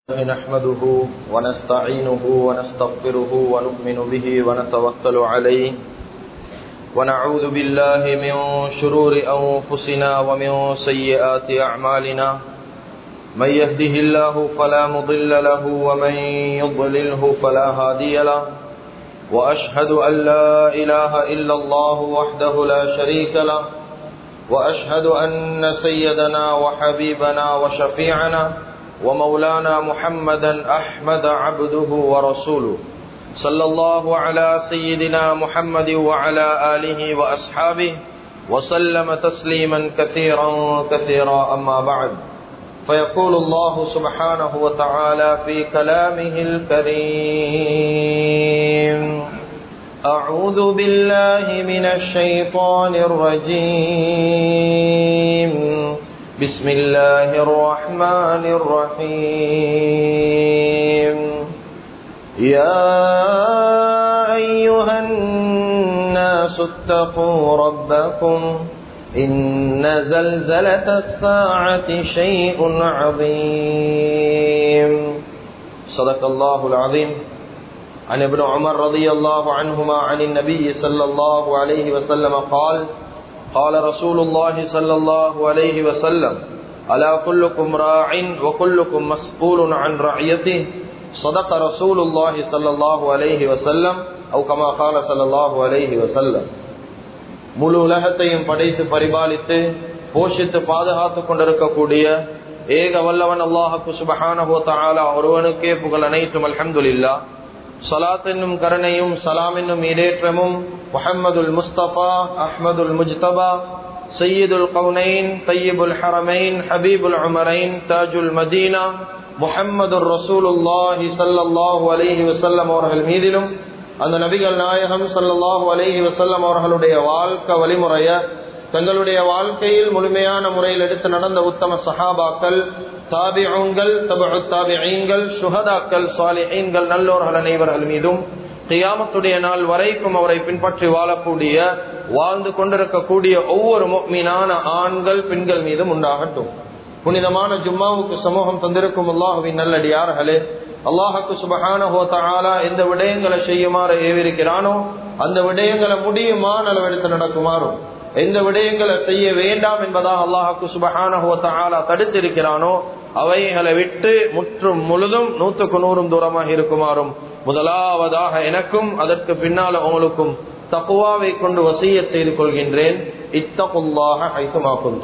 نحمده ونستعينه ونستغفره ونؤمن به ونتوكل عليه ونعوذ بالله من شرور أنفسنا ومن سيئات أعمالنا من يهده الله فلا مضل له ومن يضلله فلا هادي له وأشهد أن لا إله إلا الله وحده لا شريك له وأشهد أن سيدنا وحبيبنا وشفيعنا ومولانا محمدا أحمد عبده ورسوله صلى الله على سيدنا محمد وعلى آله وأصحابه وسلم تسليما كثيرا كثيرا أما بعد فيقول الله سبحانه وتعالى في كلامه الكريم أعوذ بالله من الشيطان الرجيم بسم الله الرحمن الرحيم يا أيها الناس اتقوا ربكم إن زلزلة الساعة شيء عظيم صدق الله العظيم عن ابن عمر رضي الله عنهما عن النبي صلى الله عليه وسلم قال قال رسول الله صلى الله عليه وسلم ألا كلكم راع وكلكم مسؤول عن رعيته صدق رسول الله صلى الله عليه وسلم أو كما قال صلى الله عليه وسلم முழு உலகத்தையும் படைத்து பரிபாலித்து போஷித்து பாதுகாத்துக் கொண்டிருக்கக்கூடிய ஏக வல்லவன் அல்லாஹு சுபஹானஹோ தாலா ஒருவனுக்கே புகழ் அனைத்தும் அல்ஹம்துலில்லா சலாத் என்னும் கருணையும் சலாம் என்னும் இடேற்றமும் முஹம்மதுல் முஸ்தபா அஹ்மதுல் முஜ்தபா சையீதுல் கவுனைன் தையீபுல் ஹரமைன் ஹபீபுல் உமரைன் தாஜுல் மதீனா முஹம்மது ரசூலுல்லாஹி சல்லாஹூ அலஹி வசல்லம் அவர்கள் மீதிலும் அந்த நபிகள் நாயகம் சல்லாஹூ அலஹி வசல்லம் அவர்களுடைய வாழ்க்கை வழிமுறைய தங்களுடைய வாழ்க்கையில் முழுமையான முறையில் எடுத்து நடந்த உத்தம சஹாபாக்கள் தாபிகள் தபு தாபிகள் சுகதாக்கள் சாலிஹீன்கள் நல்லோர்கள் அனைவர்கள் மீதும் கியாமத்துடைய நாள் வரைக்கும் அவரை பின்பற்றி வாழக்கூடிய வாழ்ந்து கொண்டிருக்கக்கூடிய ஒவ்வொரு மீனான ஆண்கள் பெண்கள் மீதும் உண்டாகட்டும் புனிதமான ஜும்மாவுக்கு சமூகம் தந்திருக்கும் அல்லாஹுவின் நல்லடியார்களே அல்லாஹுக்கு சுபகான ஹோத்தாலா எந்த விடயங்களை செய்யுமாறு ஏவிருக்கிறானோ அந்த விடயங்களை முடியுமான அளவெடுத்து நடக்குமாறும் எந்த விடயங்களை செய்ய வேண்டாம் என்பதாக அல்லாஹுக்கு சுபகான தடுத்திருக்கிறானோ அவைகளை விட்டு முற்றும் முழுதும் நூற்றுக்கு நூறும் தூரமாக இருக்குமாறும் முதலாவதாக எனக்கும் அதற்கு பின்னால உங்களுக்கும் தக்குவாவை கொண்டு வசிய செய்து கொள்கின்றேன் இத்தகுல்லாக ஐசமாக்கும்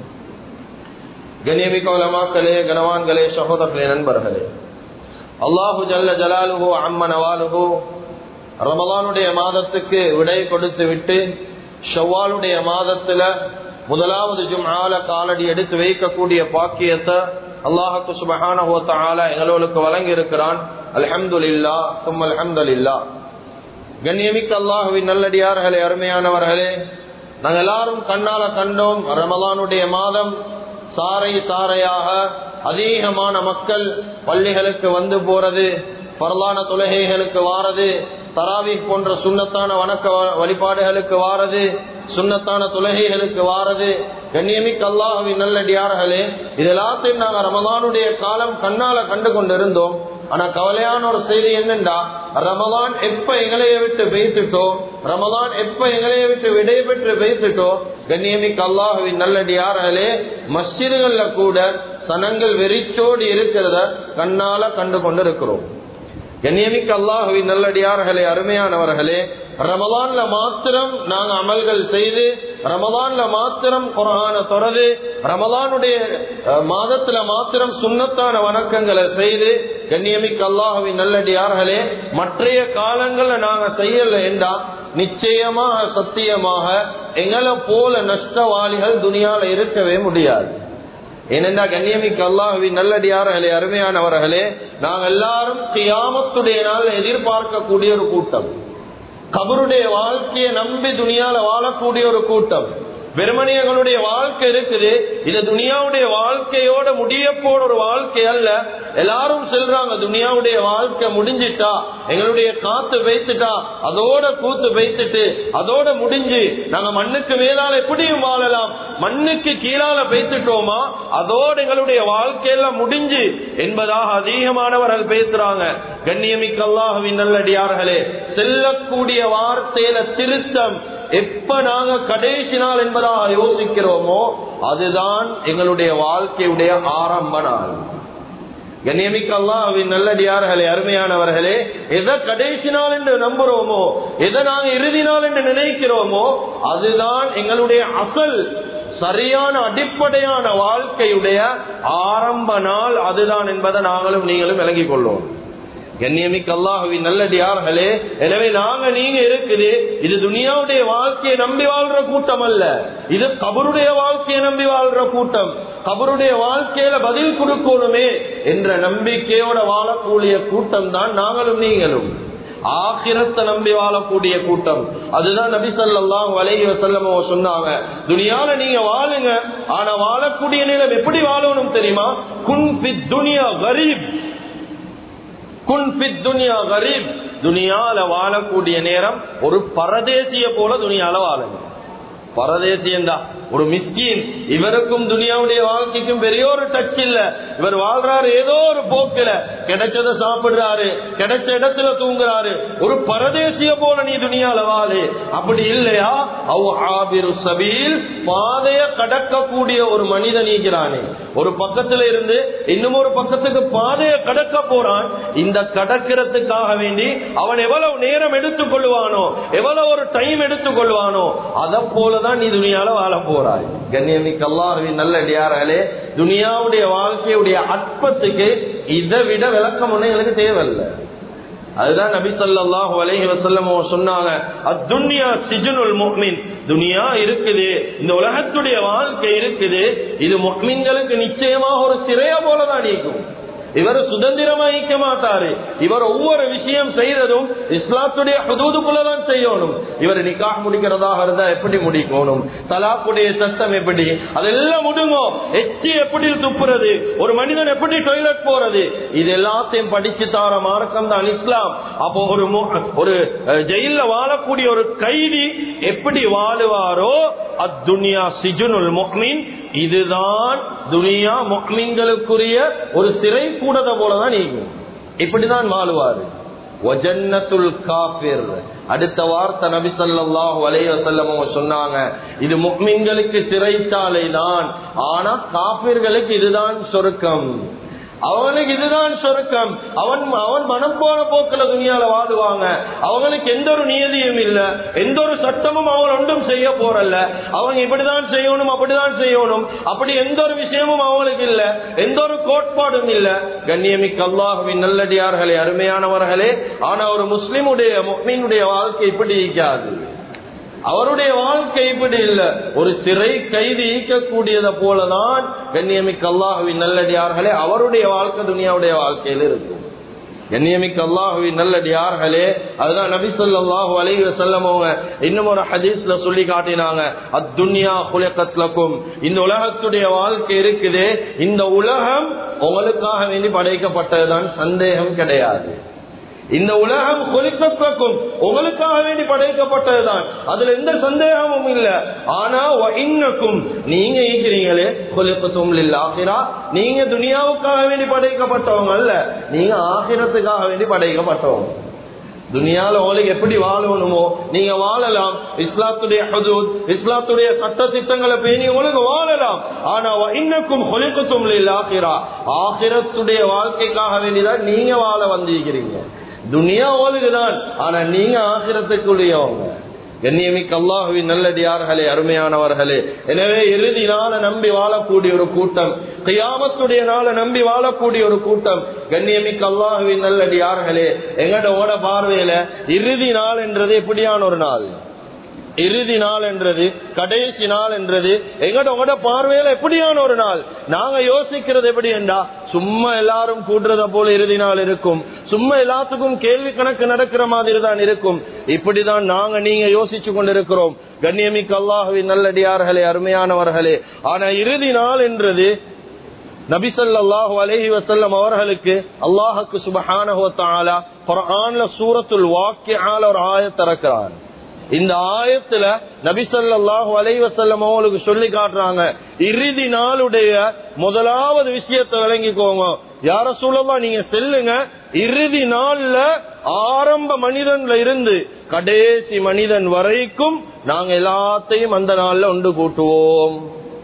கண்ணியமிக்க உலமாக்களே கனவான்களே சகோதரர்களே நண்பர்களே அல்லாஹு ஜல்ல ஜலாலுஹோ அம்மனவாலுஹோ ரமலானுடைய மாதத்துக்கு விடை கொடுத்து விட்டு ஷவ்வாலுடைய மாதத்துல முதலாவது ஜும்ஆல காலடி எடுத்து வைக்கக்கூடிய பாக்கியத்தை அல்லாஹுக்கு சுபஹான ஹோத்தால எங்களுக்கு வழங்கி இருக்கிறான் அல்ஹம்துலில்லா தும் அல்ஹம்துலில்லா கண்ணியமிக்க அல்லாஹுவின் நல்லடியார்களே அருமையானவர்களே நாங்கள் எல்லாரும் கண்ணால கண்டோம் ரமலானுடைய மாதம் சாரை சாரையாக அதிகமான மக்கள் பள்ளிகளுக்கு வந்து போறது பரலான தொழுகைகளுக்கு வாரது தராவி போன்ற சுண்ணத்தான வணக்க வழிபாடுகளுக்கு வாரது சுண்ணத்தான தொழுகைகளுக்கு வாரது கண்ணியமிக்க அல்லாஹுவின் நல்லடியார்களே இது எல்லாத்தையும் நாங்கள் ரமதானுடைய காலம் கண்ணால கண்டு கொண்டிருந்தோம் ஆனா கவலையான ஒரு செய்தி என்னண்டா ரமதான் எப்ப எங்களைய விட்டு பெய்த்துட்டோ ரமதான் எப்ப எங்களைய விட்டு விடை பெற்று பெய்த்துட்டோ கண்ணியமிக்க அல்லாஹுவின் நல்லடியார்களே மஸ்ஜிதுகள்ல கூட சனங்கள் வெறிச்சோடி இருக்கிறத கண்ணால கண்டு கொண்டு இருக்கிறோம் கண்ணியமிக்க அல்லாஹுவின் நல்லடியார்களே அருமையானவர்களே ரமலான்ல மாத்திரம் நாங்க அமல்கள் செய்து ரமலான்ல மாத்திரம் குரான தொடரு ரமலானுடைய மாதத்துல மாத்திரம் சுண்ணத்தான வணக்கங்களை செய்து கண்ணியமிக்க அல்லாஹுவின் நல்லடியார்களே மற்றைய காலங்கள்ல நாங்க செய்யல என்றா நிச்சயமாக சத்தியமாக எங்களை போல நஷ்டவாளிகள் துணியால இருக்கவே முடியாது ஏனென்றா கண்ணியமிக்க அல்லாஹுவின் நல்லடியார்களே அருமையானவர்களே நாங்கள் எல்லாரும் கியாமத்துடைய நாள் எதிர்பார்க்கக்கூடிய ஒரு கூட்டம் கபருடைய வாழ்க்கையை நம்பி துணியால வாழக்கூடிய ஒரு கூட்டம் வெறுமனே எங்களுடைய வாழ்க்கை இருக்குது இது துனியாவுடைய வாழ்க்கையோட முடிய போற ஒரு வாழ்க்கை அல்ல எல்லாரும் சொல்றாங்க துனியாவுடைய வாழ்க்கை முடிஞ்சிட்டா எங்களுடைய காத்து வைத்துட்டா அதோட கூத்து வைத்துட்டு அதோட முடிஞ்சு நாங்க மண்ணுக்கு மேலால எப்படியும் வாழலாம் மண்ணுக்கு கீழால வைத்துட்டோமா அதோட எங்களுடைய வாழ்க்கையெல்லாம் முடிஞ்சு என்பதாக அதிகமானவர்கள் பேசுறாங்க கண்ணியமிக்க அல்லாஹுவின் நல்லடியார்களே செல்லக்கூடிய வார்த்தையில திருத்தம் எப்ப நாங்க கடைசி நாள் என்பதாக யோசிக்கிறோமோ அதுதான் எங்களுடைய வாழ்க்கையுடைய ஆரம்ப நாள் கண்ணியமிக்க அல்லாஹ்வின் நல்லடியார்களே அருமையானவர்களே எதை கடைசி நாள் என்று நம்புறோமோ எதை நாங்க இறுதி நாள் என்று நினைக்கிறோமோ அதுதான் எங்களுடைய அசல் சரியான அடிப்படையான வாழ்க்கையுடைய ஆரம்ப நாள் அதுதான் என்பதை நாங்களும் நீங்களும் விளங்கிக் கொள்வோம் கண்ணியமிக்க அல்லாஹுவின் நல்லடியார்களே எனவே நாங்க நீங்க இருக்குது இது துனியாவுடைய வாழ்க்கையை நம்பி வாழ்ற கூட்டம் அல்ல இது கபருடைய வாழ்க்கையை நம்பி வாழ்ற கூட்டம் கபருடைய வாழ்க்கையில பதில் கொடுக்கணுமே என்ற நம்பிக்கையோட வாழக்கூடிய கூட்டம் தான் நாங்களும் நீங்களும் ஆகிரத்தை நம்பி வாழக்கூடிய கூட்டம் அதுதான் நபி சொல்லாம் வலைகி வசல்லமோ சொன்னாங்க துனியால நீங்க வாழுங்க ஆனா வாழக்கூடிய நிலம் எப்படி வாழணும் தெரியுமா குன் துனியா கரீப் குன் துனியா கரீப் துனியால வாழக்கூடிய நேரம் ஒரு பரதேசிய போல துனியால வாழுங்க பரதேசியந்தா ஒரு மிஸ்கின் இவருக்கும் துனியாவுடைய வாழ்க்கைக்கும் பெரிய ஒரு டச் இல்ல இவர் வாழ்றாரு ஏதோ ஒரு போக்குல கிடைச்சத சாப்பிடுறாரு கிடைச்ச இடத்துல தூங்குறாரு ஒரு பரதேசிய போல நீ துனியால வாழு அப்படி இல்லையா அவ் ஆபிரு சபீல் பாதைய கடக்கக்கூடிய ஒரு மனிதன் நீக்கிறானே ஒரு பக்கத்துல இருந்து இன்னும் ஒரு பக்கத்துக்கு பாதைய கடக்க போறான் இந்த கடக்கிறதுக்காக வேண்டி அவன் எவ்வளவு நேரம் எடுத்துக் கொள்வானோ எவ்வளவு ஒரு டைம் எடுத்துக் கொள்வானோ அதை போலதான் நீ துணியால வாழ போறாய் கண்ணியமிக்க அல்லாஹுவின் நல்லடியார்களே துனியாவுடைய வாழ்க்கையுடைய அற்பத்துக்கு இதை விட விளக்கம் ஒண்ணு எங்களுக்கு தேவையில்லை அதுதான் நபி சொல்லாஹு அலைஹி வசல்லம் சொன்னாங்க அத்துன்யா சிஜுனுல் முஹ்மின் துனியா இருக்குது இந்த உலகத்துடைய வாழ்க்கை இருக்குது இது முஹ்மின்களுக்கு நிச்சயமாக ஒரு சிறைய போலதான் நீக்கும் இவர் சுதந்திரமா ஈக்க மாட்டாரு இவர் ஒவ்வொரு விஷயம் செய்யறதும் இஸ்லாத்துடைய ஹதூதுக்குள்ளதான் செய்யணும் இவர் நிக்காக முடிக்கிறதாக இருந்தா எப்படி முடிக்கணும் தலாக்குடைய சட்டம் எப்படி அதெல்லாம் முடுங்கோ எச்சி எப்படி துப்புறது ஒரு மனிதன் எப்படி டொய்லெட் போறது இது எல்லாத்தையும் படிச்சு தார மார்க்கம் தான் இஸ்லாம் அப்போ ஒரு ஒரு ஜெயில வாழக்கூடிய ஒரு கைதி எப்படி வாழுவாரோ அத்துனியா சிஜுனுல் முக்மின் இதுதான் துனியா முக்மீன்களுக்குரிய ஒரு சிறை கூடத போலதான் நீங்கும் இப்படிதான் வாழுவாரு அடுத்த வார்த்தை நபி சொல்லாஹு அலைய சொன்னாங்க இது முக்மீன்களுக்கு சிறைச்சாலை தான் ஆனா காபிர்களுக்கு இதுதான் சொருக்கம் அவங்களுக்கு இதுதான் சொருக்கம் அவன் அவன் மனம் போன போக்கில துணியால வாடுவாங்க அவங்களுக்கு எந்த ஒரு நியதியும் இல்ல எந்த ஒரு சட்டமும் அவன் ஒன்றும் செய்ய போறல்ல அவங்க இப்படிதான் செய்யணும் அப்படிதான் செய்யணும் அப்படி எந்த ஒரு விஷயமும் அவங்களுக்கு இல்ல எந்த ஒரு கோட்பாடும் இல்ல கண்ணியமிக்க அல்லாஹுவின் நல்லடியார்களே அருமையானவர்களே ஆனா ஒரு முஸ்லிமுடைய முக்மீனுடைய வாழ்க்கை இப்படி இருக்காது அவருடைய வாழ்க்கை இப்படி இல்ல ஒரு சிறை கைது ஈக்கக்கூடியத போலதான் கண்ணியமிக்க அல்லாஹுவின் நல்லடியார்களே அவருடைய வாழ்க்கை துனியாவுடைய வாழ்க்கையில் இருக்கும் கண்ணியமிக்க அல்லாஹுவின் நல்லடியார்களே அதுதான் நபி சொல்லாஹு அலைஹி வஸல்லம் அவங்க இன்னும் ஒரு ஹதீஸ்ல சொல்லி காட்டினாங்க அத்துன்யா குலகத்லக்கும் இந்த உலகத்துடைய வாழ்க்கை இருக்குது இந்த உலகம் உங்களுக்காக வேண்டி படைக்கப்பட்டதுதான் சந்தேகம் கிடையாது இந்த உலகம் கொலிக்கும் உங்களுக்காக வேண்டி படைக்கப்பட்டதுதான் அதுல எந்த சந்தேகமும் இல்ல ஆனா இன்னக்கும் நீங்க ஈக்கிறீங்களே கொலிப்பத்தும் ஆகிறா நீங்க துனியாவுக்காக வேண்டி படைக்கப்பட்டவங்க அல்ல நீங்க ஆகிரத்துக்காக வேண்டி படைக்கப்பட்டவங்க துனியால உங்களுக்கு எப்படி வாழணுமோ நீங்க வாழலாம் இஸ்லாத்துடைய ஹதூத் இஸ்லாத்துடைய சட்ட திட்டங்களை பேணி உங்களுக்கு வாழலாம் ஆனா இன்னக்கும் ஹொலிக்கத்தும் ஆகிறா ஆகிரத்துடைய வாழ்க்கைக்காக வேண்டிதான் நீங்க வாழ வந்திருக்கிறீங்க துனியா ஓதுகுதான் ஆனா நீங்க ஆசிரத்துக்குரியவங்க கண்ணியமிக்க அல்லாஹுவின் நல்லடியார்களே அருமையானவர்களே எனவே இறுதி நாள நம்பி வாழக்கூடிய ஒரு கூட்டம் கையாமத்துடைய நாள நம்பி வாழக்கூடிய ஒரு கூட்டம் கண்ணியமிக்க அல்லாஹுவின் நல்லடியார்களே எங்கட ஓட பார்வையில இறுதி நாள் என்றது எப்படியான ஒரு நாள் இறுதி நாள் என்றது கடைசி நாள் என்றது எங்கட உங்களோட பார்வையில எப்படியான ஒரு நாள் நாங்க யோசிக்கிறது எப்படி என்றா சும்மா எல்லாரும் கூடுறத போல இறுதி நாள் இருக்கும் சும்மா எல்லாத்துக்கும் கேள்வி கணக்கு நடக்கிற மாதிரி தான் இருக்கும் இப்படிதான் நாங்க நீங்க யோசிச்சு கொண்டிருக்கிறோம் கண்ணியமிக்க அல்லாஹுவின் நல்லடியார்களே அருமையானவர்களே ஆனா இறுதி நாள் என்றது நபிசல்லாஹு அலஹி வசல்லம் அவர்களுக்கு அல்லாஹுக்கு சுபஹானஹு தஆலா குர்ஆன்ல சூரத்துல் வாக்கியால ஒரு ஆயத் இறக்குறான் இந்த ஆயத்துல நபிசல்லாஹு அலைஹி வஸல்லம் அவங்களுக்கு சொல்லி காட்டுறாங்க இறுதி நாளுடைய முதலாவது விஷயத்தை விளங்கிக்கோங்க யார சூழலாம் நீங்க செல்லுங்க இறுதி நாள்ல ஆரம்ப மனிதன்ல இருந்து கடைசி மனிதன் வரைக்கும் நாங்க எல்லாத்தையும் அந்த நாள்ல ஒன்று கூட்டுவோம்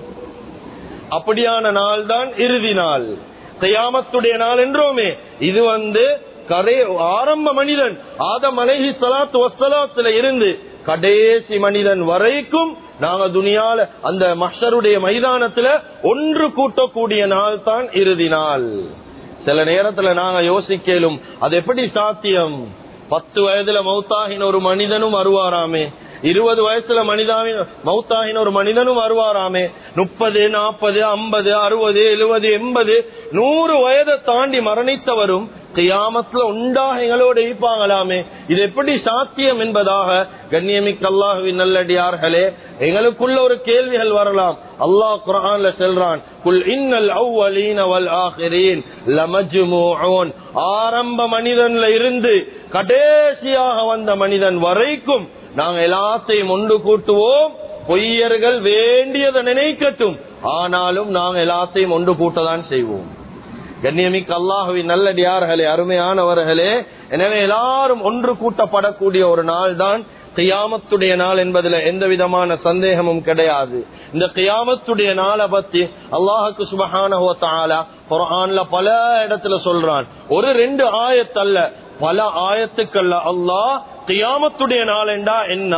அப்படியான நாள் தான் இறுதி நாள் கையாமத்துடைய நாள் என்றோமே இது வந்து கரை ஆரம்ப மனிதன் ஆதம் அலைஹி சலாத்து வசலாத்துல இருந்து கடைசி மனிதன் வரைக்கும் நாங்க துணியால அந்த மஷருடைய மைதானத்துல ஒன்று கூட்டக்கூடிய நாள் தான் இறுதி நாள் சில நேரத்துல நாங்க யோசிக்கலும் அது எப்படி சாத்தியம் பத்து வயதுல மௌத்தாகின ஒரு மனிதனும் வருவாராமே இருபது வயசுல மனிதாவின் மௌத்தாகின ஒரு மனிதனும் வருவாராமே முப்பது நாற்பது ஐம்பது அறுபது எழுபது எண்பது நூறு வயதை தாண்டி மரணித்தவரும் கியாமத்துல உண்டாக எங்களோடு இருப்பாங்களாமே இது எப்படி சாத்தியம் என்பதாக கண்ணியமிக்க அல்லாஹுவின் நல்லடியார்களே எங்களுக்குள்ள ஒரு கேள்விகள் வரலாம் அல்லாஹ் குரான்ல செல்றான் குல் இன்னல் அவ்வலீன வல் ஆஹிரீன் லமஜ்மூஊன் ஆரம்ப மனிதன்ல இருந்து கடைசியாக வந்த மனிதன் வரைக்கும் நாங்க எல்லாத்தையும் ஒன்று கூட்டுவோம் பொய்யர்கள் வேண்டியதை நினைக்கட்டும் ஆனாலும் நாங்க எல்லாத்தையும் ஒன்று கூட்டதான் செய்வோம் கண்ணியமிக்க அல்லாஹுவின் நல்லடியார்களே அருமையானவர்களே எனவே எல்லாரும் ஒன்று கூட்டப்படக்கூடிய ஒரு நாள் தான் கியாமத்துடைய நாள் என்பதுல எந்த விதமான சந்தேகமும் கிடையாது இந்த கியாமத்துடைய நாளை பத்தி அல்லாஹுக்கு சுபஹான குரான்ல பல இடத்துல சொல்றான் ஒரு ரெண்டு ஆயத்தல்ல பல ஆயத்துக்கள்ல அல்லாஹ் கியாமத்துடைய நாள் என்றா என்ன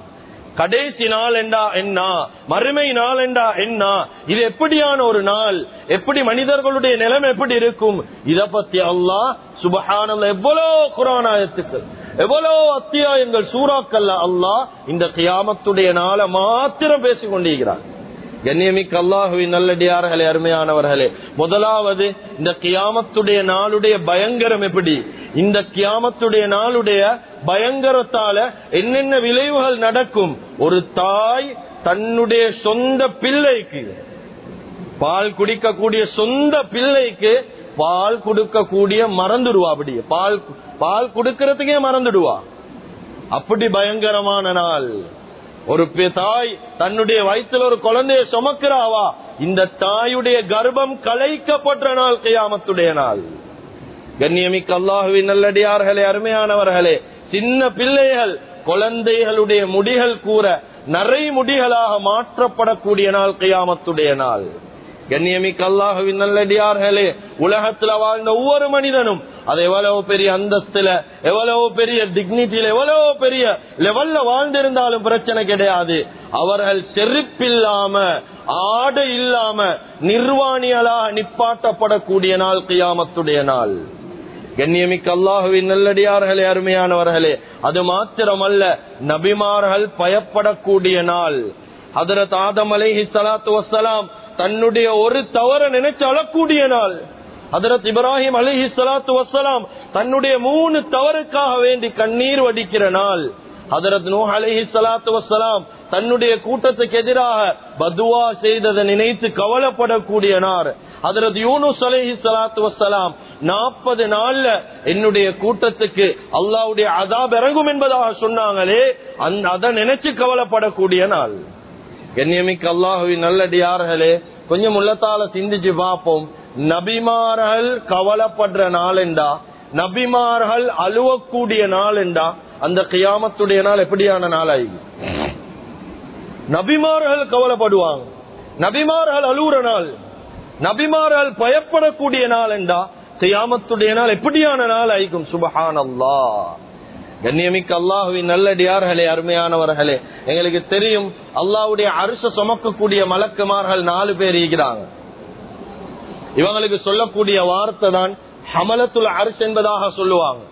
கடைசி நாள் என்றா என்ன மறுமை நாள் என்றா என்ன இது எப்படியான ஒரு நாள் எப்படி மனிதர்களுடைய நிலைமை எப்படி இருக்கும் இத பத்தி அல்லாஹ் சுபஹானல்ல எவ்வளவு குரானாயத்துக்கள் எவ்வளவு அத்தியாயங்கள் சூறாக்கல்ல அல்லாஹ் இந்த கியாமத்துடைய நாளை மாத்திரம் பேசிக் கொண்டிருக்கிறார் கண்ணியமிக்க அல்லாஹுவின் நல்லடியார்களே அருமையானவர்களே முதலாவது இந்த கியாமத்துடைய நாளுடைய பயங்கரம் எப்படி இந்த கியாமத்துடைய நாளுடைய பயங்கரத்தால என்னென்ன விளைவுகள் நடக்கும் ஒரு தாய் தன்னுடைய சொந்த பிள்ளைக்கு பால் குடிக்கக்கூடிய சொந்த பிள்ளைக்கு பால் கொடுக்கக்கூடிய மறந்துடுவா அப்படி பால் பால் கொடுக்கறதுக்கே மறந்துடுவா அப்படி பயங்கரமான நாள் ஒரு தாய் தன்னுடைய வயிற்றுல ஒரு குழந்தைய சுமக்கிறாவா இந்த தாயுடைய கர்ப்பம் கலைக்கப்பட்ட நாள் கையாமத்துடைய நாள் கண்ணியமிக்க அல்லாஹுவின் நல்லடியார்களே அருமையானவர்களே சின்ன பிள்ளைகள் குழந்தைகளுடைய முடிகள் கூற நரை முடிகளாக மாற்றப்படக்கூடிய நாள் கையாமத்துடைய நாள் கண்ணியமிக்க அல்லாஹுவின் நல்லடியார்களே உலகத்துல வாழ்ந்த ஒவ்வொரு மனிதனும் அது எவ்வளவு பெரிய அந்தஸ்துல எவ்வளவு பெரிய டிக்னிட்டியில எவ்வளவு பெரிய லெவல்ல வாழ்ந்திருந்தாலும் பிரச்சனை கிடையாது அவர்கள் செருப்பில்லாம ஆடை இல்லாம நிர்வாணிகளாக நிப்பாட்டப்படக்கூடிய நாள் கியாமத்துடைய நாள் கண்ணியமிக்க அல்லாஹுவின் நல்லடியார்களே அருமையானவர்களே அது மாத்திரமல்ல நபிமார்கள் பயப்படக்கூடிய நாள் ஹதரத் ஆதம் அலைஹி சலாத்து வசலாம் தன்னுடைய ஒரு தவற நினைச்சு அழக்கூடிய நாள் ஹதரத் இப்ராஹிம் அலிஹி சலாத்து வசலாம் தன்னுடைய மூணு தவறுக்காக வேண்டி கண்ணீர் வடிக்கிற நாள் ஹதரத் நூ அலிஹி சலாத்து வசலாம் தன்னுடைய கூட்டத்துக்கு எதிராக பதுவா செய்ததை நினைத்து கவலைப்படக்கூடிய நாள் ஹதரத் யூனுஸ் அலிஹி சலாத்து வசலாம் நாற்பது நாள்ல என்னுடைய கூட்டத்துக்கு அல்லாவுடைய அதாப் இறங்கும் என்பதாக சொன்னாங்களே அந்த அதை நினைச்சு கவலைப்படக்கூடிய நாள் கண்ணியமிக்க அல்லாஹுவின் நல்லடியார்களே கொஞ்சம் உள்ளத்தால சிந்திச்சு பார்ப்போம் நபிமார்கள் கவலைப்படுற நாளெண்டா நபிமார்கள் அழுவக்கூடிய நாளெண்டா அந்த கியாமத்துடைய நாள் எப்படியான நாளாகி நபிமார்கள் கவலைப்படுவாங்க நபிமார்கள் அழுவுற நாள் நபிமார்கள் பயப்படக்கூடிய நாள் என்றா கியாமத்துடைய நாள் எப்படியான நாள் ஆயிக்கும் சுபஹான் அல்லா கண்ணியமிக்க அல்லாஹுவின் நல்லடியார்களே அருமையானவர்களே எங்களுக்கு தெரியும் அல்லாவுடைய அரச சுமக்கக்கூடிய மலக்குமார்கள் நாலு பேர் இருக்கிறாங்க இவங்களுக்கு சொல்லக்கூடிய வார்த்தை தான் ஹமலத்துல் அரசு என்பதாக சொல்லுவாங்க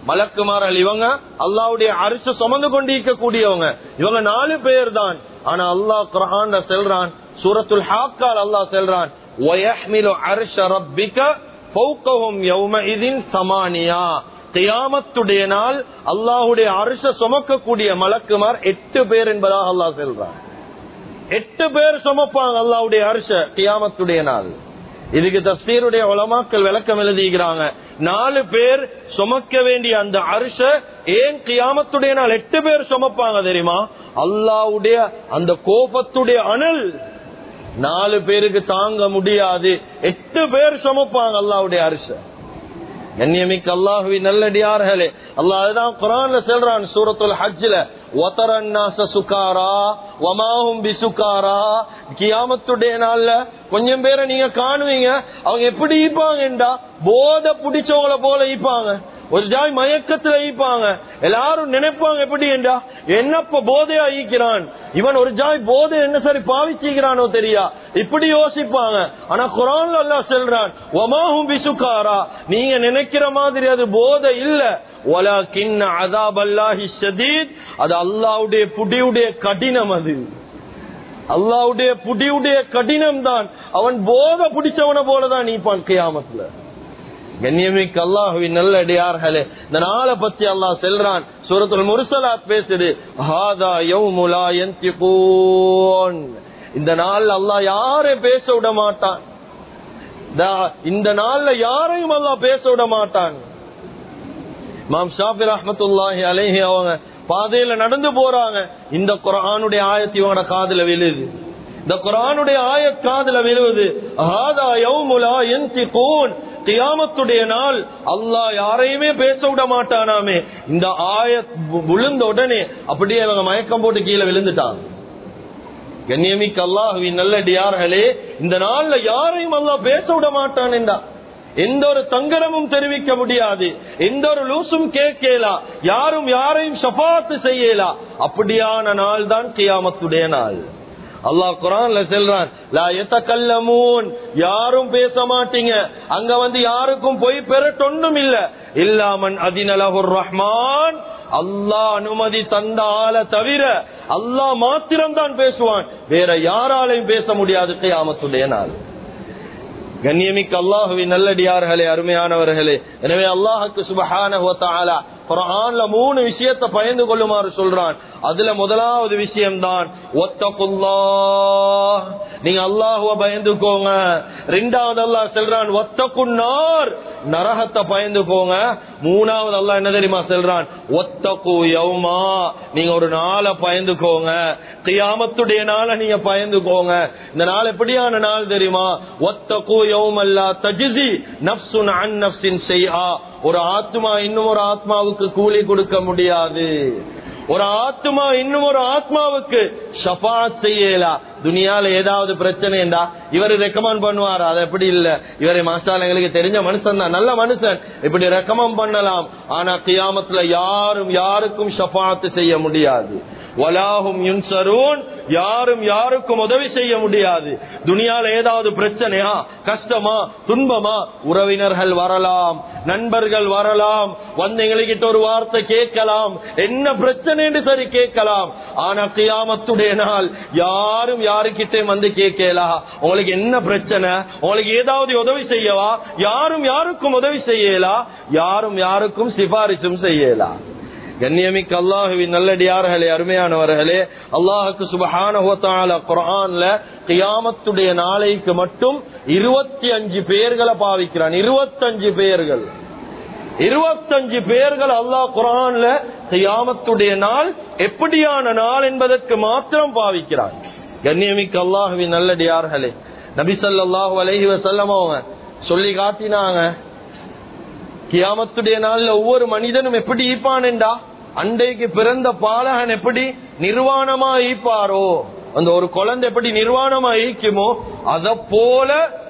மலக்குமாரல் இவங்க அல்லாவுடைய அரிச சுமந்து கொண்டிருக்க கூடியவங்க இவங்க நாலு பேர் தான் ஆனா அல்லாஹ் குரான் செல்றான் சூரத்துல் ஹாக்கால் அல்லாஹ் செல்றான் வயஹ்மிலு அர்ஷ ரப்பிக ஃபௌகஹும் யௌமஇதின் சமானியா கியாமத்துடைய நாள் அல்லாஹுடைய அரிச சுமக்கக்கூடிய மலக்குமார் எட்டு பேர் என்பதாக அல்லாஹ் செல்றான் எட்டு பேர் சுமப்பாங்க அல்லாவுடைய அரிச கியாமத்துடைய நாள் இதுக்கு தஸ்தீருடைய உலமாக்கள் விளக்கம் எழுதிக்கிறாங்க நாலு பேர் சுமக்க வேண்டிய அந்த அரிச ஏன் கியாமத்துடைய நாள் எட்டு பேர் சுமப்பாங்க தெரியுமா அல்லாவுடைய அந்த கோபத்துடைய அனல் நாலு பேருக்கு தாங்க முடியாது எட்டு பேர் சுமப்பாங்க அல்லாவுடைய அரிச கண்ணியமிக்க அல்லாஹுவி நல்லடியார்களே அல்லாஹ் அதுதான் குரான்ல சொல்றான் சூரத்துல் ஹஜ்ல ஒத்தரன்னாச சுகாரா வமாஹும் பிசுகாரா கியாமத்துடைய நாள்ல கொஞ்சம் பேரை நீங்க காணுவீங்க அவங்க எப்படி ஈப்பாங்கடா போத புடிச்சவங்கள போல ஈப்பாங்க ஒரு ஜாய் மயக்கத்துல ஈப்பாங்க எல்லாரும் நினைப்பாங்க எப்படி என்றா என்னப்ப போதையா ஈக்கிறான் இவன் ஒரு ஜாய் போதை என்ன சரி பாவிச்சுக்கிறானோ தெரியா இப்படி யோசிப்பாங்க ஆனா குரான்ல எல்லாம் சொல்றான் ஒமாஹும் பிசுகாரா நீங்க நினைக்கிற மாதிரி அது போதை இல்ல ஒலா கிண்ண அதாப் அல்லாஹி ஷதீத் அது அல்லாவுடைய புடியுடைய கடினம் அது அல்லாவுடைய புடியுடைய கடினம் தான் அவன் போத பிடிச்சவன போலதான் நீப்பான் கியாமத்துல கண்ணியமிக்க அல்லாஹுவின் நல்லடியார்களே இந்த நாளை பத்தி அல்லாஹ் செல்றான் சூரத்துல் முர்சலாத் பேசுது ஹாதா யௌமுலா யந்திகூன் இந்த நாள்ல அல்லாஹ் யாரையும் பேச விட மாட்டான் இந்த நாள்ல யாரையும் அல்லாஹ் பேச விட மாட்டான் மாம் ஷாஃபி ரஹமத்துல்லாஹி அலைஹி அவங்க பாதையில நடந்து போறாங்க இந்த குரானுடைய ஆயத்தி இவங்களோட காதுல விழுது இந்த குரானுடைய ஆயத் காதுல விழுவது ஆதா யௌமுலா யந்திகூன் கியாமத்துடைய நாள் அல்லாஹ் யாரையுமே பேச விட மாட்டானாமே இந்த ஆயத் விழுந்த உடனே அப்படியே அவங்க மயக்கம் போட்டு கீழே விழுந்துட்டாங்க கண்ணியமிக்க அல்லாஹுவின் நல்லடியார்களே இந்த நாள்ல யாரையும் அல்லாஹ் பேச விட மாட்டான் என்றா எந்த ஒரு தங்கரமும் தெரிவிக்க முடியாது எந்த ஒரு லூசும் கேட்கலா யாரும் யாரையும் சபாத்து செய்யலா அப்படியான நாள் தான் கியாமத்துடைய நாள் அல்லாஹ் குரான்ல செல்றான் லா எத்தக்கல்லமூன் யாரும் பேச மாட்டீங்க அங்க வந்து யாருக்கும் போய் பெறட்டொன்னும் இல்ல இல்லாமன் அதினலகுர் ரஹ்மான் அல்லாஹ் அனுமதி தந்த ஆளை தவிர அல்லாஹ் மாத்திரம் தான் பேசுவான் வேற யாராலையும் பேச முடியாது கியாமத்துடைய நாள் கண்ணியமிக்க அல்லாஹுவின் நல்லடியார்களே அருமையானவர்களே எனவே அல்லாஹுக்கு சுபஹான குரான்ல மூணு விஷயத்தை பயந்து கொள்ளுமாறு சொல்றான் அதுல முதலாவது விஷயம் தான் ஒத்தகுல்லா நீங்க அல்லாஹுவ பயந்துக்கோங்க ரெண்டாவது அல்லாஹ் சொல்றான் ஒத்தகுன்னார் நரகத்தை பயந்துக்கோங்க மூணாவது அல்லாஹ் என்ன தெரியுமா சொல்றான் ஒத்தகு யௌமா நீங்க ஒரு நாளை பயந்துக்கோங்க கியாமத்துடைய நாளை நீங்க பயந்துக்கோங்க இந்த நாள் எப்படியான நாள் தெரியுமா ஒத்தகு யௌமல்லா தஜிதி நப்சுன் அன் நப்சின் செய்யா ஒரு ஆத்மா இன்னும் ஒரு ஆத்மாவுக்கு கூலி கொடுக்க முடியாது ஒரு ஆத்மா இன்னும் ஒரு ஆத்மாவுக்கு ஷபாத் செய்யலா துனியால ஏதாவது பிரச்சனைண்டா இவரு ரெக்கமெண்ட் பண்ணுவார் அது எப்படி இல்ல இவரை மாஸ்டால் எங்களுக்கு தெரிஞ்ச மனுஷன் தான் நல்ல மனுஷன் இப்படி ரெக்கமெண்ட் பண்ணலாம் ஆனா கியாமத்துல யாரும் யாருக்கும் ஷபாத்து செய்ய முடியாது வலாஹும் யுன்சரூன் யாரும் யாருக்கும் உதவி செய்ய முடியாது துனியால ஏதாவது பிரச்சனையா கஷ்டமா துன்பமா உறவினர்கள் வரலாம் நண்பர்கள் வரலாம் வந்து எங்ககிட்ட ஒரு வார்த்தை கேட்கலாம் என்ன பிரச்சனைன்னு சரி கேட்கலாம் ஆனா கியாமத்துடைய நாள் யாரும் யாருக்கிட்டே வந்து கேட்கலா உங்களுக்கு என்ன பிரச்சனை உங்களுக்கு ஏதாவது உதவி செய்யவா யாரும் யாருக்கும் உதவி செய்யலா யாரும் யாருக்கும் சிபாரிசும் செய்யலா கண்ணியமிக்க அல்லாஹுவின் நல்லடியார்களே அருமையானவர்களே அல்லாஹுக்கு சுபஹான குரான்ல கியாமத்துடைய நாளைக்கு மட்டும் இருபத்தி அஞ்சு பேர்களை பாவிக்கிறான் இருபத்தஞ்சு பேர்கள் இருபத்தஞ்சு பேர்கள் அல்லாஹ் குரான்ல கியாமத்துடைய நாள் எப்படியான நாள் என்பதற்கு மாத்திரம் பாவிக்கிறான் கண்ணியமிக்க அல்லாஹுவின் நல்லடியார்களே நபி ஸல்லல்லாஹு அலைஹி வஸல்லம் அவங்க சொல்லி காட்டினாங்க கியாமத்துடைய நாள்ல ஒவ்வொரு மனிதனும் எப்படி ஈப்பானேண்டா அண்டைக்கு பிறந்த பாலகன் எப்படி நிர்வாணமா ஈப்பாரோ அந்த ஒரு குழந்தை எப்படி நிர்வாணமா ஈக்குமோ அத போல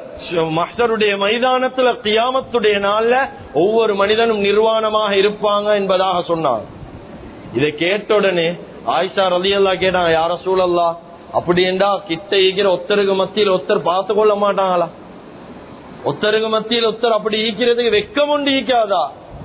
மஹருடைய மைதானத்துல கியாமத்துடைய நாள்ல ஒவ்வொரு மனிதனும் நிர்வாணமாக இருப்பாங்க என்பதாக சொன்னாங்க இதை கேட்ட உடனே ஆயிஷா ரலியல்லா கேட்டாங்க யார சூழல்லா அப்படி என்றா கிட்ட ஈக்கிற ஒத்தருக்கு மத்தியில் ஒத்தர் பார்த்து கொள்ள மாட்டாங்களா ஒத்தருக்கு மத்தியில் ஒத்தர் அப்படி ஈக்கிறதுக்கு வெக்கம் உண்டு ஈக்காதா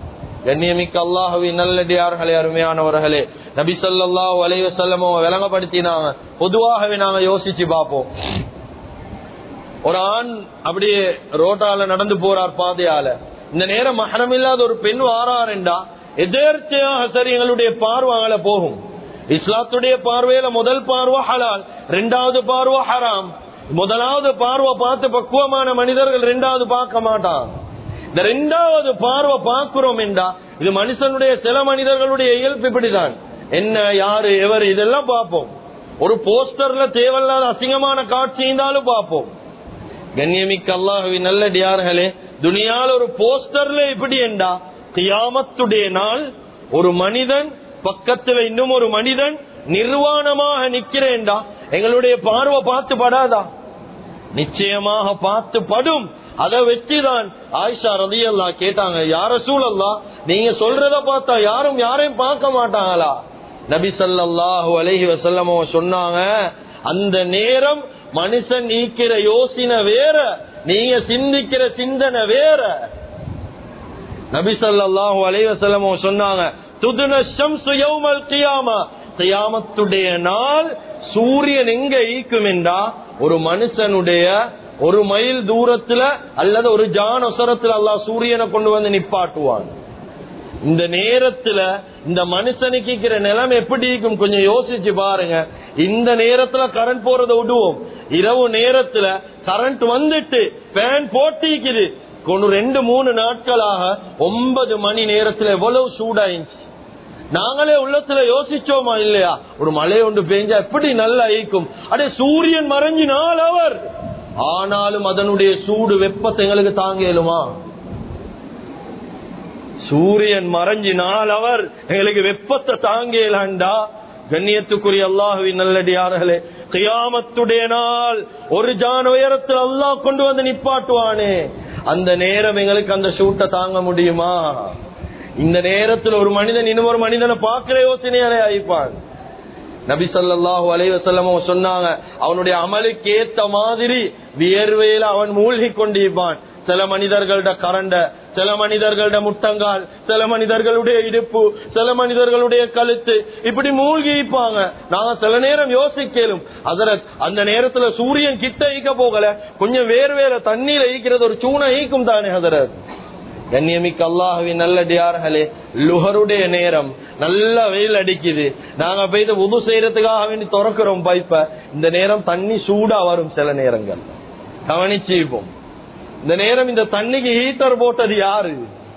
கண்ணியமிக்க அல்லாஹுவின் நல்லடியார்களே அருமையானவர்களே நபி ஸல்லல்லாஹு அலைஹி வஸல்லமோ விளங்கப்படுத்தினாங்க பொதுவாகவே நாங்க யோசிச்சு பார்ப்போம் ஒரு ஆண் அப்படியே ரோட்டால நடந்து போறார் பாதையால இந்த நேரம் மகரம் இல்லாத ஒரு பெண் வாராருண்டா எதேர்ச்சையாக சரி எங்களுடைய பார்வை போகும் இஸ்லாத்துடைய பார்வையில முதல் பார்வை ஹலால் ரெண்டாவது பார்வை ஹராம் முதலாவது பார்வை பார்த்து பக்குவமான மனிதர்கள் ரெண்டாவது பார்க்க மாட்டான் இந்த ரெண்டாவது பார்வை பார்க்கிறோம் என்றா இது மனுஷனுடைய சில மனிதர்களுடைய இயல்பு இப்படிதான் என்ன யாரு எவர் இதெல்லாம் பார்ப்போம் ஒரு போஸ்டர்ல தேவையில்லாத அசிங்கமான காட்சி இருந்தாலும் பார்ப்போம் கண்ணியமிக்க அல்லாஹுவின் நல்லடியார்களே துனியால ஒரு போஸ்டர்ல இப்படி என்றா கியாமத்துடைய நாள் ஒரு மனிதன் பக்கத்துல இன்னும் ஒரு மனிதன் நிர்வாணமாக நிக்கிறேன்டா எங்களுடைய பார்வை பார்த்து படாதா நிச்சயமாக பார்த்து படும் அதை வச்சுதான் ஆயிஷா ரதியல்லா கேட்டாங்க யார சூழல்லா நீங்க சொல்றத பார்த்தா யாரும் யாரையும் பார்க்க மாட்டாங்களா நபி ஸல்லல்லாஹு அலைஹி வஸல்லம் சொன்னாங்க அந்த நேரம் மனுஷன் நீக்கிற யோசனை வேற நீங்க சிந்திக்கிற சிந்தனை வேற நபி ஸல்லல்லாஹு அலைஹி வஸல்லம் சொன்னாங்க துதுன ஷம்சு யௌமல் கியாமா கியாமத்துடைய நாள் சூரியன் எங்க ஈக்கும் என்றா ஒரு மனுஷனுடைய ஒரு மைல் தூரத்துல அல்லது ஒரு ஜானொசரத்துல அல்லாஹ் சூரியனை கொண்டு வந்து நிப்பாட்டுவான் இந்த நேரத்துல இந்த மனுஷனுக்கு இருக்கிற நிலைமை எப்படி இருக்கும் கொஞ்சம் யோசிச்சு பாருங்க இந்த நேரத்துல கரண்ட் போறத விடுவோம் இரவு நேரத்துல கரண்ட் வந்துட்டு ஃபேன் போட்டிக்குது கொண்டு ரெண்டு மூணு நாட்களாக ஒன்பது மணி நேரத்துல எவ்வளவு சூடாயிடுச்சு நாங்களே உள்ளத்துல யோசிச்சோமா இல்லையா ஒரு மழை ஒன்று பெஞ்சா எப்படி நல்லா ஈக்கும் அடே சூரியன் மறைஞ்சு நாள் அவர் ஆனாலும் அதனுடைய சூடு வெப்பத்தை எங்களுக்கு தாங்க இயலுமா சூரியன் மறைஞ்சு நாள் அவர் எங்களுக்கு வெப்பத்தை தாங்கலாண்டா கண்ணியத்துக்குரிய அல்லாஹுவின் நல்லடியார்களே கியாமத்துடைய நாள் ஒரு ஜான் உயரத்தில் அல்லாஹ் கொண்டு வந்து நிப்பாட்டுவானே அந்த நேரம் எங்களுக்கு அந்த சூட்டை தாங்க முடியுமா இந்த நேரத்தில் ஒரு மனிதன் இன்னொரு மனிதனை பார்க்கிற யோசனையாலே ஆயிப்பான் நபி ஸல்லல்லாஹு அலைஹி வஸல்லம் சொன்னாங்க அவனுடைய அமலுக்கு ஏத்த மாதிரி வியர்வையில அவன் மூழ்கி கொண்டிருப்பான் சில மனிதர்களோட கரண்ட சில மனிதர்களோட முட்டங்கால் சில மனிதர்களுடைய இடுப்பு சில மனிதர்களுடைய கழுத்து இப்படி மூழ்கி இருப்பாங்க நாங்க சில நேரம் யோசிக்கலும் அதர அந்த நேரத்துல சூரியன் கிட்ட ஈக்க போகல கொஞ்சம் வேர்வேல தண்ணீர் ஈக்கிறது ஒரு சூனை ஈக்கும் தானே அதரத் கண்ணியமிக்க அல்லாஹுவின் நல்லடியார்களே லுகருடைய நேரம் நல்ல வெயில் அடிக்குது நாங்க போயிட்டு உது செய்யறதுக்காக வேண்டி திறக்கிறோம் பைப்ப இந்த நேரம் தண்ணி சூடா வரும் சில நேரங்கள் கவனிச்சுப்போம் இந்த நேரம் இந்த தண்ணிக்கு ஹீட்டர் போட்டது யாரு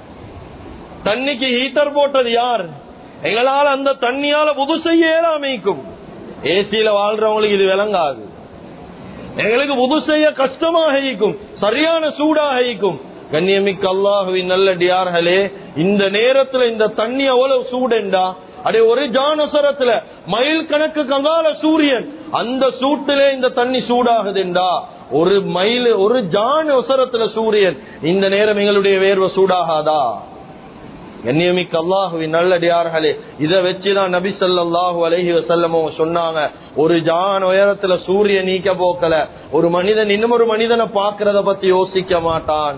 தண்ணிக்கு ஹீட்டர் போட்டது யார் எங்களால அந்த தண்ணியால உது செய்ய அமைக்கும் ஏசியில வாழ்றவங்களுக்கு இது விளங்காது எங்களுக்கு உது செய்ய கஷ்டமாக இருக்கும் சரியான சூடாக இருக்கும் கண்ணியமிக்க அல்லாஹுவின் நல்லடியார்களே இந்த நேரத்துல இந்த தண்ணி அவ்வளவு சூடெண்டா அடே ஒரு ஜானசரத்துல மைல் கணக்கு கங்கால சூரியன் அந்த சூட்டிலே இந்த தண்ணி சூடாகுதுண்டா ஒரு மைல் ஒரு ஜான் ஒசரத்துல சூரியன் இந்த நேரம் எங்களுடைய வேர்வை சூடாகாதா கண்ணியமிக்க அல்லாஹுவின் நல்லடியார்களே இதை வச்சுதான் நபி ஸல்லல்லாஹு அலைஹி வஸல்லமோ சொன்னாங்க ஒரு ஜான் உயரத்துல சூரியன் நீக்க போக்கல ஒரு மனிதன் இன்னும் ஒரு மனிதனை பாக்குறத பத்தி யோசிக்க மாட்டான்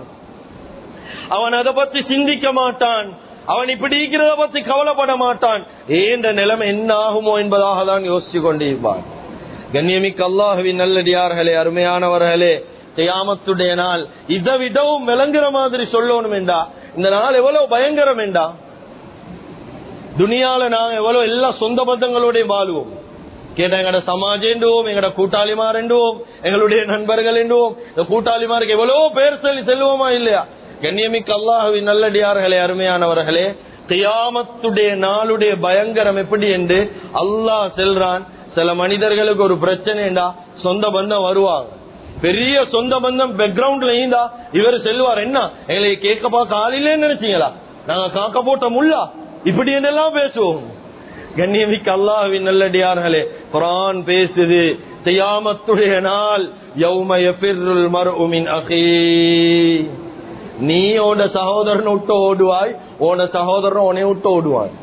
அவன் அதை பத்தி சிந்திக்க மாட்டான் அவன் இப்படி இருக்கிறத பத்தி கவலைப்பட மாட்டான் ஏன்ற நிலைமை என்ன ஆகுமோ என்பதாக தான் யோசிச்சு கொண்டிருப்பான் கண்ணியமிக்க அல்லாஹுவின் நல்லடியார்களே அருமையானவர்களே கியாமத்துடைய நாள் இதை விடவும் விளங்குற மாதிரி சொல்லணும் என்றா இந்த நாள் எவ்வளவு பயங்கரம் என்றா துனியால நாங்க எவ்வளவு எல்லா சொந்த பந்தங்களோட வாழுவோம் கேட்டா எங்கட சமாஜேண்டுவோம் எங்கட கூட்டாளிமாரெண்டுவோம் எங்களுடைய நண்பர்கள் என்றுவோம் இந்த கூட்டாளிமாருக்கு எவ்வளவு பேர் சொல்லி செல்வோமா இல்லையா கண்ணியமிக்க அல்லாஹுவின் நல்லடியார்களே அருமையானவர்களே கியாமத்துடைய நாளுடைய பயங்கரம் எப்படி என்று அல்லாஹ் செல்றான் சில மனிதர்களுக்கு ஒரு பிரச்சனைடா சொந்த பந்தம் வருவாங்க பெரிய சொந்த பந்தம் பேக்ரவுண்ட்ல இருந்தா இவர் செல்வார் என்ன எங்களை கேட்க பார்க்க ஆளிலே நினைச்சீங்களா நாங்க காக்க போட்ட முல்லா இப்படி என்னெல்லாம் பேசுவோம் கண்ணியமிக்க அல்லாஹ்வின் நல்லடியார்களே குரான் பேசுது தியாமத்துடைய நாள் யௌம யஃபிர்ருல் மர்உ மின் அகீ நீ உன சகோதரன் விட்டு ஓடுவாய் உன சகோதரன் உன்னை விட்டு ஓடுவான்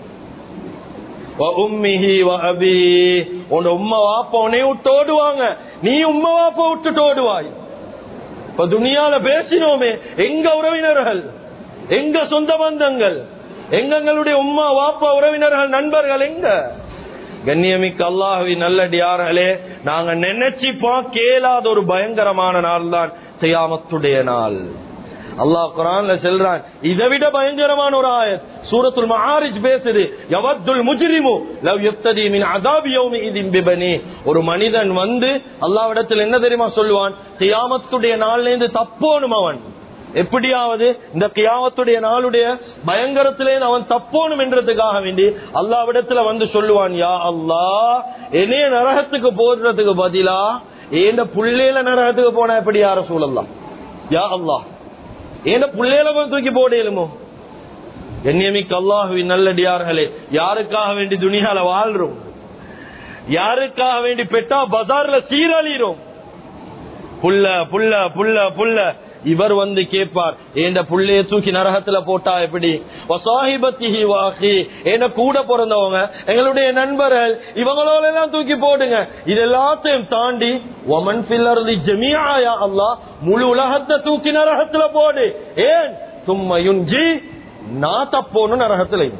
உம்மிஹி அபி உன் உம்மா வாப்ப உன்னை விட்டு ஓடுவாங்க நீ உம்மா வாப்ப விட்டுட்டு ஓடுவாய் இப்ப துணியால பேசினோமே எங்க உறவினர்கள் எங்க சொந்த பந்தங்கள் எங்களுடைய உம்மா வாப்பா உறவினர்கள் நண்பர்கள் எங்க கண்ணியமிக்க அல்லாஹுவி நல்லடியார்களே நாங்க நினைச்சு கேளாத ஒரு பயங்கரமான நாள் தான் செய்யாமத்துடைய நாள் அல்லாஹ் குரான்ல செல்றான் இதை விட பயங்கரமான ஒரு ஆயத் சூரத்துல் மஹாரிஜ் பேசுது யவத்துல் முஜ்ரிமு லவ் யஃப்ததி மின் அதாபி யௌமிஇதின் பிபனி ஒரு மனிதன் வந்து அல்லாஹ்விடத்தில் என்ன தெரியுமா சொல்லுவான் கியாமத்துடைய நாள்ல இருந்து தப்போனும் அவன் எப்படியாவது இந்த கியாமத்துடைய நாளுடைய பயங்கரத்திலேருந்து அவன் தப்போனும் என்றதுக்காக வேண்டி அல்லாவிடத்துல வந்து சொல்லுவான் யா அல்லாஹ் என்னைய நரகத்துக்கு போடுறதுக்கு பதிலா ஏண்ட புள்ளையில நரகத்துக்கு போனா எப்படி யார சூழல்லாம் யா அல்லாஹ் ஏண்ட புள்ளையில போய் தூக்கி போடலுமோ கண்ணியமிக்க அல்லாஹுவின் நல்லடியார்களே யாருக்காக வேண்டி துணியால வாழ்றோம் யாருக்காக வேண்டி பெட்டா பஜார்ல சீரழிறோம் புல்ல புல்ல புல்ல புல்ல இவர் வந்து கேட்பார் ஏண்ட புள்ளைய தூக்கி நரகத்துல போட்டா எப்படி வசாஹிபத்திஹி வாஹி என்ன கூட பிறந்தவங்க எங்களுடைய நண்பர்கள் இவங்களோட எல்லாம் தூக்கி போடுங்க இது எல்லாத்தையும் தாண்டி ஒமன் பில்லர்லி ஜமியாயா அல்லாஹ் முழு உலகத்தை தூக்கி நரகத்துல போடு ஏன் சும்மா யுஞ்சி நான் தப்போன்னு நரகத்துல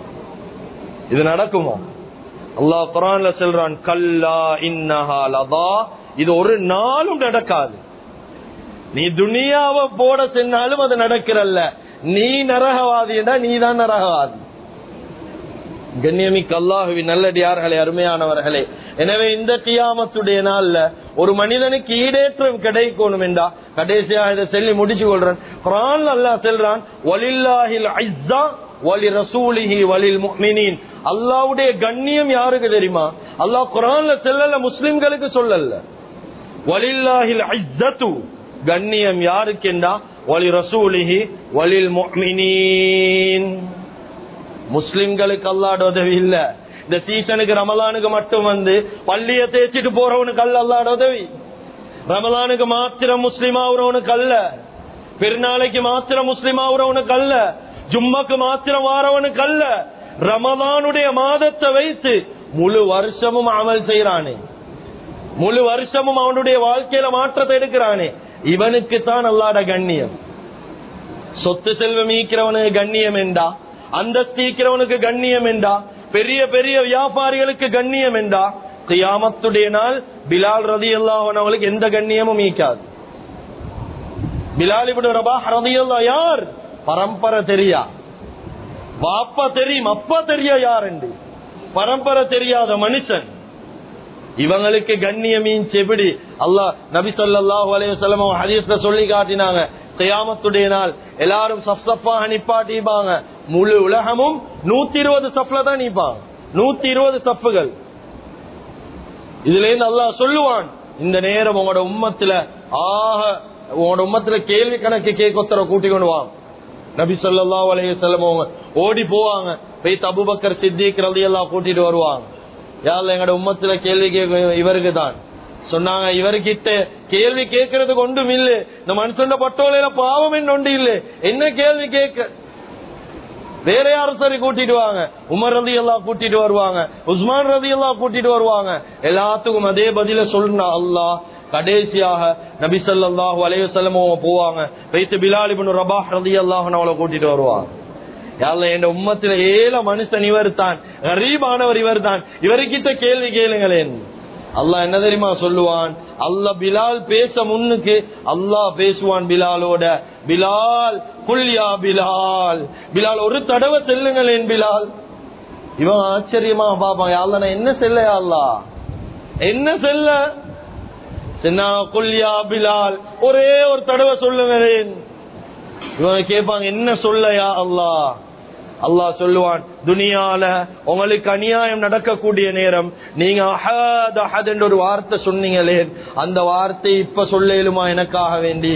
இது நடக்குமோ அல்லாஹ் குரான்ல சொல்றான் கல்லா இன்னஹா லதா இது ஒரு நாளும் நடக்காது நீ துனியாவை போட சென்னாலும் அது நடக்கிறல்ல நீ நரகவாதிடா நீ தான் நரகவாதி கண்ணியமிக்க அல்லாஹுவி நல்லடியார்களே அருமையானவர்களே எனவே இந்த கியாமத்துடைய நாள்ல ஒரு மனிதனுக்கு ஈடேற்றம் கிடைக்கணும் என்றா கடைசியா இதை சொல்லி முடிச்சு கொள்றேன் குரான் அல்லாஹ் செல்றான் வலில்லாஹில் ஐஸா வலி ரசூலிஹி வலில் முஃமினீன் அல்லாஹ்வுடைய கண்ணியம் யாருக்கு தெரியுமா அல்லாஹ் குரான்ல செல்லல முஸ்லிம்களுக்கு சொல்லல வலில்லாஹில் ஐஸத்து கண்ணியம் யாருக்கெண்டா வலி ரசூலிஹி வலில் முஃமினீன் முஸ்லிம்களுக்கு அல்லாட உதவி இல்ல இந்த சீசனுக்கு ரமலானுக்கு மட்டும் வந்து பள்ளிய தேய்ச்சிட்டு போறவனுக்கு அல்ல அல்லாட உதவி ரமலானுக்கு மாத்திரம் முஸ்லிம் ஆகுறவனுக்கு அல்ல பெருநாளைக்கு மாத்திரம் முஸ்லிம் ஆகுறவனுக்கு அல்ல ஜும்மாக்கு மாத்திரம் வாரவனுக்கு அல்ல ரமலானுடைய மாதத்தை வைத்து முழு வருஷமும் அமல் செய்யறானே முழு வருஷமும் அவனுடைய வாழ்க்கையில மாற்றத்தை எடுக்கிறானே இவனுக்கு தான் அல்லாட கண்ணியம் சொத்து செல்வம் ஈக்கிறவனுக்கு கண்ணியம் என்றா அந்தஸ்தீக்கிறவனுக்கு கண்ணியம் என்றா பெரிய பெரிய வியாபாரிகளுக்கு கண்ணியம் என்றா கியாமத்துடைய நாள் பிலால் ரதி அவங்களுக்கு எந்த கண்ணியமும் ஈக்காது பிலால் இப்படி ரபா ரதி யார் பரம்பரை தெரியா வாப்பா தெரியும் அப்பா தெரிய யார் என்று பரம்பரை தெரியாத மனுஷன் இவங்களுக்கு கண்ணியமீன் செபிடி அல்லாஹ் நபி சொல்லாஹு அலையம் ஹதீஸ்ல சொல்லி காட்டினாங்க கியாமத்துடைய நாள் எல்லாரும் சப் சப்பாக நிப்பாட்டிப்பாங்க முழு உலகமும் நூத்தி இருபது சப்ல தான் நிப்பாங்க நூத்தி இருபது சப்புகள் இதுல இருந்து அல்லாஹ் சொல்லுவான் இந்த நேரம் உங்களோட உம்மத்துல ஆக உங்களோட உம்மத்துல கேள்வி கணக்கு கேட்கொத்தர கூட்டி கொண்டு வாங்க நபி சொல்லா அலைய செல்லமவங்க ஓடி போவாங்க போய் தபுபக்கர் சித்திக் ரதி எல்லாம் கூட்டிட்டு வருவாங்க யாரில் எங்களோட உம்மத்துல கேள்வி கேட்க இவருக்கு தான் சொன்னாங்க இவர்கிட்ட கேள்வி கேட்கறதுக்கு ஒன்றும் இல்ல இந்த மனுஷன் பட்டோலையில பாவம் என்ன ஒன்று இல்ல என்ன கேள்வி கேட்க வேற யாரும் சரி கூட்டிட்டு வாங்க உமர் ரதி எல்லாம் கூட்டிட்டு வருவாங்க உஸ்மான் ரதி எல்லாம் கூட்டிட்டு வருவாங்க எல்லாத்துக்கும் அதே பதில சொல்றா அல்லாஹ் கடைசியாக நபி ஸல்லல்லாஹு அலைஹி வஸல்லம் போவாங்க வைத்து பிலால் இப்னு ரபாஹ் ரலியல்லாஹு அன்ஹு அவளை கூட்டிட்டு வருவாங்க யாழ்ல என் உம்மத்துல ஏழ மனுஷன் இவர் தான் கரீபானவர் இவர் தான் இவர்கிட்ட கேள்வி கேளுங்களேன் அல்லாஹ் என்ன தெரியுமா சொல்லுவான் அல்லாஹ் பிலால் பேச முன்னுக்கு அல்லாஹ் பேசுவான் பிலாலோட பிலால் குல்யா பிலால் பிலால் ஒரு தடவை செல்லுங்களேன் பிலால் இவன் ஆச்சரியமா பாப்பான் யாழ்ல நான் என்ன செல்ல அல்லா என்ன செல்ல சின்னா குல்யா பிலால் ஒரே ஒரு தடவை சொல்லுங்களேன் இவங்க கேட்பாங்க என்ன சொல்லயா அல்லாஹ் அல்லாஹ் சொல்லுவான் துனியால உங்களுக்கு அநியாயம் நடக்கக்கூடிய நேரம் நீங்க அஹத் அஹத் என்ற ஒரு வார்த்தை சொன்னீங்களே அந்த வார்த்தை இப்ப சொல்லேலுமா எனக்காக வேண்டி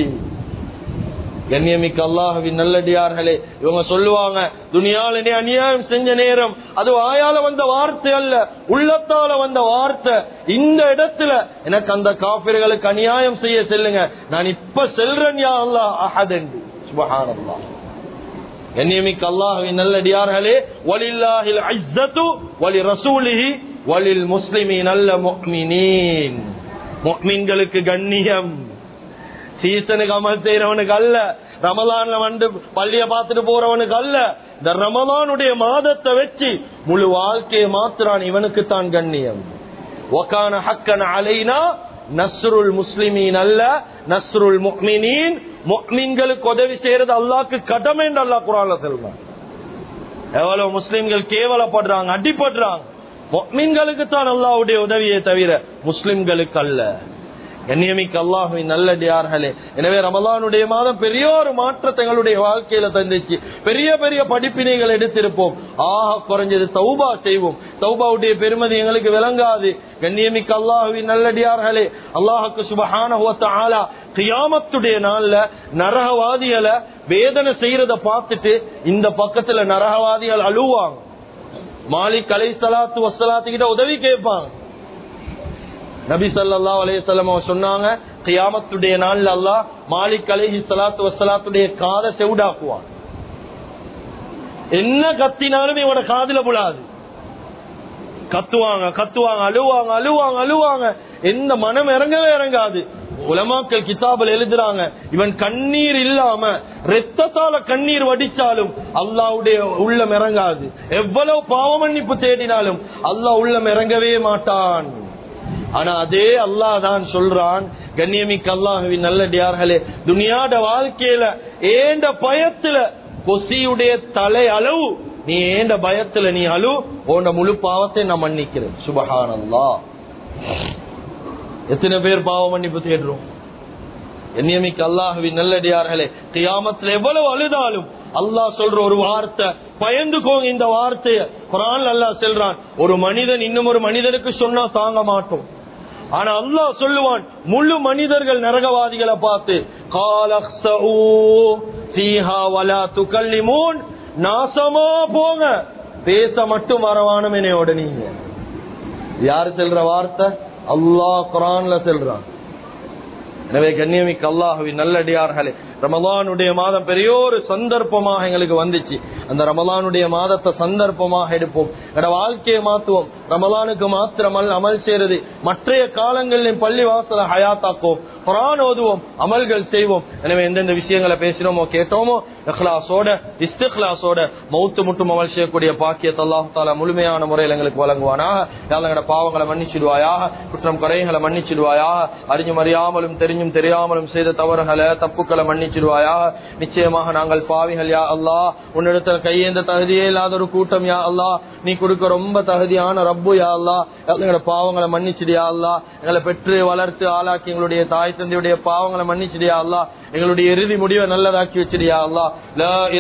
கண்ணியமிக்க அல்லாஹவின் நல்லடியார்களே இவங்க சொல்லுவாங்க துனியால நீ அநியாயம் செஞ்ச நேரம் அது வாயால வந்த வார்த்தை அல்ல உள்ளத்தால வந்த வார்த்தை இந்த இடத்துல எனக்கு அந்த காப்பிர்களுக்கு அநியாயம் செய்ய செல்லுங்க நான் இப்ப செல்றேன் யா அல்லாஹ் அஹத் என்று சுபஹானல்லாஹ் கண்ணியமிக்க அல்லாஹுவின் நல்லடியார்களே வலில்லாஹில் ஐஸத்து வலி ரசூலிஹி வலில் முஸ்லிமீன் அல்ல முஃமினீன் முஃமின்களுக்கு கண்ணியம் சீசனுக்கு அமல் செய்யறவனுக்கு அல்ல ரமலான்ல வந்து பள்ளிய பார்த்துட்டு போறவனுக்கு அல்ல இந்த ரமலானுடைய மாதத்தை வச்சு முழு வாழ்க்கையை மாத்துறான் இவனுக்கு தான் கண்ணியம் ஒக்கான ஹக்கன் அலைனா நஸ்ருல் முஸ்லிமீன் அல்ல நஸ்ருல் முக்மினீன் முக்மீன்களுக்கு உதவி செய்யறது அல்லாக்கு கடமை என்று அல்லாஹ் குரான்ல சொல்றான் எவ்வளவு முஸ்லிம்கள் கேவலப்படுறாங்க அடிப்படுறாங்க மீன்களுக்கு தான் அல்லாவுடைய உதவியை தவிர முஸ்லிம்களுக்கு அல்ல கண்ணியமிக்க அல்லாஹுவின் நல்லடியார்களே எனவே ரமலானுடைய மாதம் பெரிய ஒரு மாற்றத்தை எங்களுடைய வாழ்க்கையில தந்துச்சு பெரிய பெரிய படிப்பினைகள் எடுத்திருப்போம் ஆஹா குறைஞ்சது தௌபா செய்வோம் தௌபாவுடைய பெருமதி எங்களுக்கு விளங்காது கண்ணியமிக்க அல்லாஹுவின் நல்லடியார்களே அல்லாஹுக்கு சுபஹான ஆலா கியாமத்துடைய நாள்ல நரகவாதிகளை வேதனை செய்யறத பார்த்துட்டு இந்த பக்கத்துல நரகவாதிகள் அழுவாங்க மாலிக் அலை சலாத்து வசலாத்து கிட்ட உதவி கேட்பாங்க நபி சல்லா அலையம் சொன்னாங்க கியாமத்துடைய நாள்ல அல்லாஹ் மாலிக் அலைஹி சலாத்து வசலாத்துடைய காதை செவுடாக்குவான் என்ன கத்தினாலும் இவட காதுல புலாது கத்துவாங்க கத்துவாங்க அழுவாங்க அழுவாங்க அழுவாங்க எந்த மனம் இறங்கவே இறங்காது உலமாக்கள் கிதாபில் எழுதுறாங்க இவன் கண்ணீர் இல்லாம ரத்தத்தால கண்ணீர் வடிச்சாலும் அல்லாவுடைய உள்ளம் இறங்காது எவ்வளவு பாவ மன்னிப்பு தேடினாலும் அல்லாஹ் உள்ளம் இறங்கவே மாட்டான் ஆனா அதே அல்லாஹ் தான் சொல்றான் கண்ணியமிக்க அல்லாஹுவின் நல்லடியார்களே துனியாட வாழ்க்கையில ஏண்ட பயத்துல கொசியுடைய தலை அளவு நீ ஏண்ட பயத்துல நீ அழு உன்ட முழு பாவத்தை நான் மன்னிக்கிறேன் சுபஹான் அல்லா எத்தனை பேர் பாவ மன்னிப்பு தேடுறோம் நியமிக்க அல்லாஹுவின் நல்லடியார்களே கியாமத்துல எவ்வளவு அழுதாலும் அல்லாஹ் சொல்ற ஒரு வார்த்தை பயந்துக்கோங்க இந்த வார்த்தைய குரான் அல்லாஹ் சொல்றான் ஒரு மனிதன் இன்னும் ஒரு மனிதனுக்கு சொன்னா தாங்க மாட்டோம் ஆனா அல்லாஹ் சொல்லுவான் முழு மனிதர்கள் நரகவாதிகளை பார்த்து துக்கல்லிமூன் நாசமா போங்க பேச மட்டும் வரவானும் என்னையோட நீங்க யாரு செல்ற வார்த்தை அல்லாஹ் குரான்ல செல்றான் எனவே கண்ணியமிக்க அல்லாஹுவின் நல்லடியார்களே ரமலானுடைய மாதம் பெரிய ஒரு சந்தர்ப்பமாக எங்களுக்கு வந்துச்சு அந்த ரமலானுடைய மாதத்தை சந்தர்ப்பமாக எடுப்போம் எட வாழ்க்கையை மாத்துவோம் ரமலானுக்கு மாத்திரமல் அமல் செய்யறது மற்றைய காலங்களில் பள்ளி வாசல ஹயாத்தாக்குவோம் குரான் ஓதுவோம் அமல்கள் செய்வோம் எனவே எந்தெந்த விஷயங்களை பேசினோமோ கேட்டோமோ இஹ்லாசோட இஸ்திஹ்லாசோட மௌத்து முட்டும் அமல் செய்யக்கூடிய பாக்கியத்தை அல்லாஹ் தாலா முழுமையான முறையில் எங்களுக்கு வழங்குவானாக எங்களோட பாவங்களை மன்னிச்சிடுவாயாக குற்றம் குறைகளை மன்னிச்சிடுவாயாக அறிஞ்சும் அறியாமலும் தெரிஞ்சும் தெரியாமலும் செய்த தவறுகளை தப்புக்களை மன்னிச்சிடுவாயாக நிச்சயமாக நாங்கள் பாவிகள் யா அல்லா உன்னிடத்தில் கையேந்த தகுதியே இல்லாத ஒரு கூட்டம் யா அல்லா நீ கொடுக்க ரொம்ப தகுதியான ரப்பு யா அல்லா எங்களோட பாவங்களை மன்னிச்சிடியா அல்லா எங்களை பெற்று வளர்த்து ஆளாக்கி எங்களுடைய தாய் தந்தையுடைய பாவங்களை மன்னிச்சிடியா அல்லா எங்களுடைய இறுதி முடிவை நல்லதாக்கி வச்சிடியா அல்லா